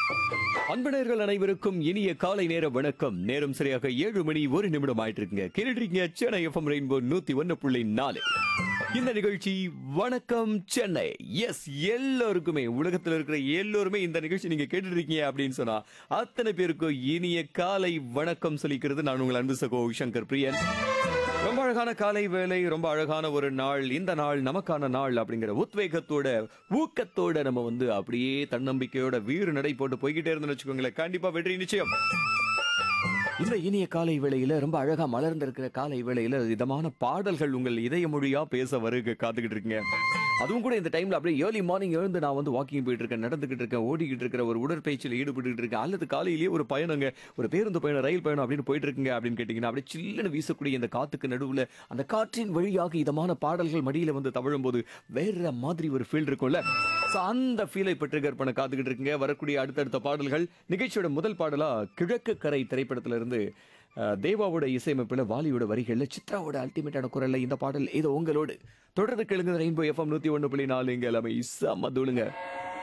அன்பனர்கள் அனைவருக்கும் இனிய காலை நேர வணக்கம் நேரம் சரியாக ஏழு மணி ஒரு நிமிடம் ஆயிட்டு இருக்குங்க கேட்டுறீங்க சென்னை எஃப்எம் ரெயின்போ நூத்தி ஒன்னு புள்ளி நாலு இந்த நிகழ்ச்சி வணக்கம் சென்னை எஸ் எல்லோருக்குமே உலகத்துல இருக்கிற எல்லோருமே இந்த நிகழ்ச்சி நீங்க கேட்டுட்டு இருக்கீங்க அப்படின்னு சொன்னா அத்தனை பேருக்கும் இனிய காலை வணக்கம் சொல்லிக்கிறது நான் உங்கள் அன்பு சகோ சங்கர் பிரியன் ரொம்ப அழகான காலை வேலை ரொம்ப அழகான ஒரு நாள் இந்த நாள் நமக்கான நாள் அப்படிங்கிற உத்வேகத்தோட ஊக்கத்தோட நம்ம வந்து அப்படியே தன்னம்பிக்கையோட வீறு நடை போட்டு போய்கிட்டே இருந்தோம்னு வச்சுக்கோங்களேன் கண்டிப்பா வெற்றி நிச்சயம் இந்த இனிய காலை வேளையில ரொம்ப அழகா மலர்ந்திருக்கிற காலை வேளையில இதமான பாடல்கள் உங்கள் இதய மொழியா பேச வருக காத்துக்கிட்டு இருக்கீங்க அதுவும் கூட இந்த டைம்ல அப்படியே ஏர்லி மார்னிங் எழுந்து நான் வந்து வாக்கிங் போயிட்டு இருக்கேன் நடந்துகிட்டு இருக்கேன் ஓடிக்கிட்டு இருக்கிற ஒரு உடற்பயிற்சியில் ஈடுபட்டு இருக்கேன் அல்லது காலையிலேயே ஒரு பயணங்க ஒரு பேருந்து பயணம் ரயில் பயணம் அப்படின்னு போயிட்டு இருக்குங்க அப்படின்னு கேட்டீங்கன்னா அப்படியே சில்லுன்னு வீசக்கூடிய இந்த காத்துக்கு நடுவுல அந்த காற்றின் வழியாக இதமான பாடல்கள் மடியில வந்து தவழும் போது வேற மாதிரி ஒரு ஃபீல் இருக்கும்ல So, அந்த ஃபீலை இப்போ ட்ரிகர் பண்ண காத்துக்கிட்டு இருக்கீங்க வரக்கூடிய அடுத்தடுத்த பாடல்கள் நிகழ்ச்சியோட முதல் பாடலா கிழக்கு கரை திரைப்படத்துல இருந்து அஹ், தேவாவோட இசையமைப்புல வாலியோட வரிகள்ல சித்ராவோட அல்டிமேட்டான குரல்ல இந்த பாடல் ஏதோ உங்களோடு தொடர்ந்து கேளுங்க ரெயின்போ எஃப்எம் நூத்தி ஒண்ணு புள்ளி நாலு இங்க எல்லாமே செம்ம தூளுங்க